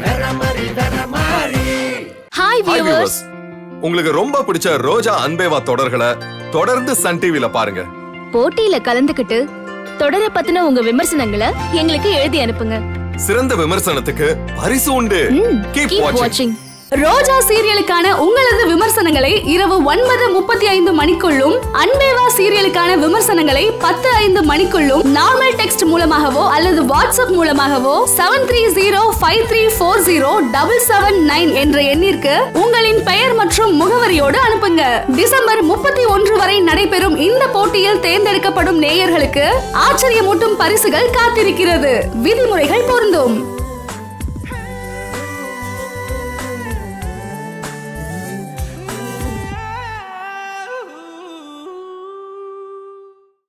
hi hi viewers viewers உங்களுக்கு ரொம்ப பிடிச்ச ரோஜா அன்பேவா தொடர்களை தொடர்ந்து சன் டிவில பாருங்க போட்டியில கலந்துக்கிட்டு தொடர பத்தின உங்க விமர்சனங்களை எங்களுக்கு எழுதி அனுப்புங்க சிறந்த விமர்சனத்துக்கு பரிசு உண்டு கீப் கீப் வாட்சிங் வாட்சிங் ரோஜா சீரியலுக்கான உங்களது விமர்சனங்களை இரவு ஒன்பது முப்பத்தி ஐந்து மணிக்குள்ளும் அன்பேவா சீரியலுக்கான விமர்சனங்களை பத்து ஐந்து மணிக்குள்ளும் நார்மல் டெக்ஸ்ட் மூலமாகவோ அல்லது வாட்ஸ்அப் மூலமாகவோ seven three zero five three four zero double seven nine என்ற எண்ணிற்கு உங்களின் பெயர் மற்றும் முகவரியோடு அனுப்புங்க டிசம்பர் முப்பத்தி ஒன்று வரை நடைபெறும் இந்த போட்டியில் தேர்ந்தெடுக்கப்படும் நேயர்களுக்கு ஆச்சரியமூட்டும் பரிசுகள் காத்திருக்கிறது விதிமுறைகள் பொருந்தும்